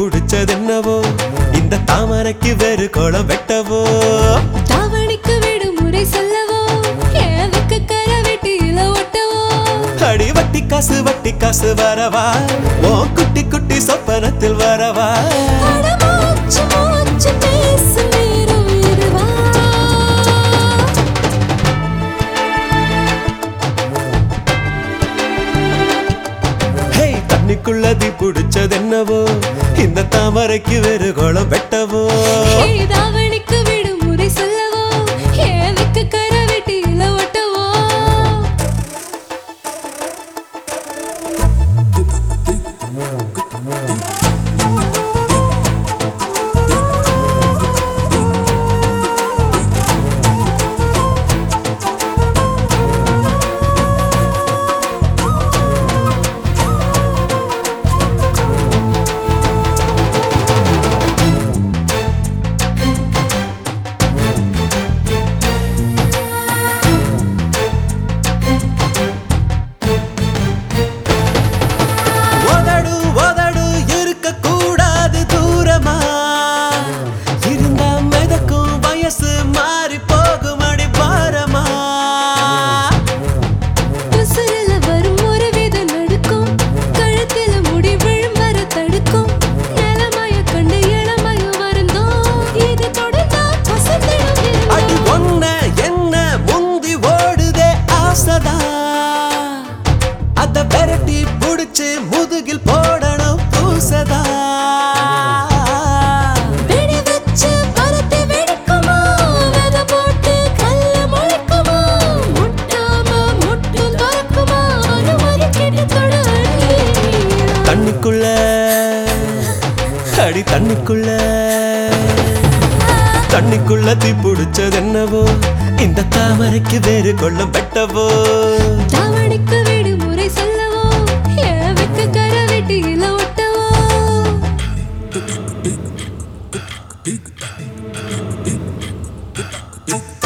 புடிச்சதென்னவோ இந்த தாமரைக்கு வேறு கோலம் வெட்டவோ தாவணிக்கு விடுமுறை சொல்லவோ ஏவுக்கு கரை வெட்டியில ஒட்டவோ அடி வட்டி காசு வட்டி காசு வரவா ஓ குட்டி குட்டி சொப்பனத்தில் வரவா அட மூச்சு மூச்சு பேசும் நேரம் இதுவா ஹே தண்ணிக்குள்ள தீ புடிச்சதென்னவோ இந்த தாமரைக்கு வேறு கோலம் வெட்டவோ ஏய், தாவணிக்கு விடுமுறை சொல்லவோ ஏவுக்கு கரை வெட்டியில ஒட்டவோ உதடு உதடு இருக்க கூடாது தூரமா இருந்தா மிதக்கும் வயசு மாறி போகும் அடி பாரமா உசுரில வரும் ஒரு வித நடுக்கும் கழுத்தில முடி விழும் வர தடுக்கும் நிலமய கண்டு இளமய வருந்தோ இது தொடர்ந்தா பசந்திடும் அடி ஒன்ன என்ன முந்தி ஓடுதே ஆசதா அத பெரட்டி புடிச்சு முதுகில் போடணும் பூசதா வெடி வச்சு பருத்தி வெடிக்குமா வித போட்டு கல்ல முளைக்குமா முட்டாம முட்டும் துறக்குமா அனுமதி கேட்டு தொட தண்ணிக்குள்ள அடி தண்ணிக்குள்ள தண்ணிக்குள்ள தீ புடிச்சது என்னவோ இந்த தாமரைக்கு வேறு கொள்ளம் வெட்டவோ தாவணிக்கு விடுமுறை சொல்லவோ ஏவுக்கு கரை வெட்டியில ஒட்டவோ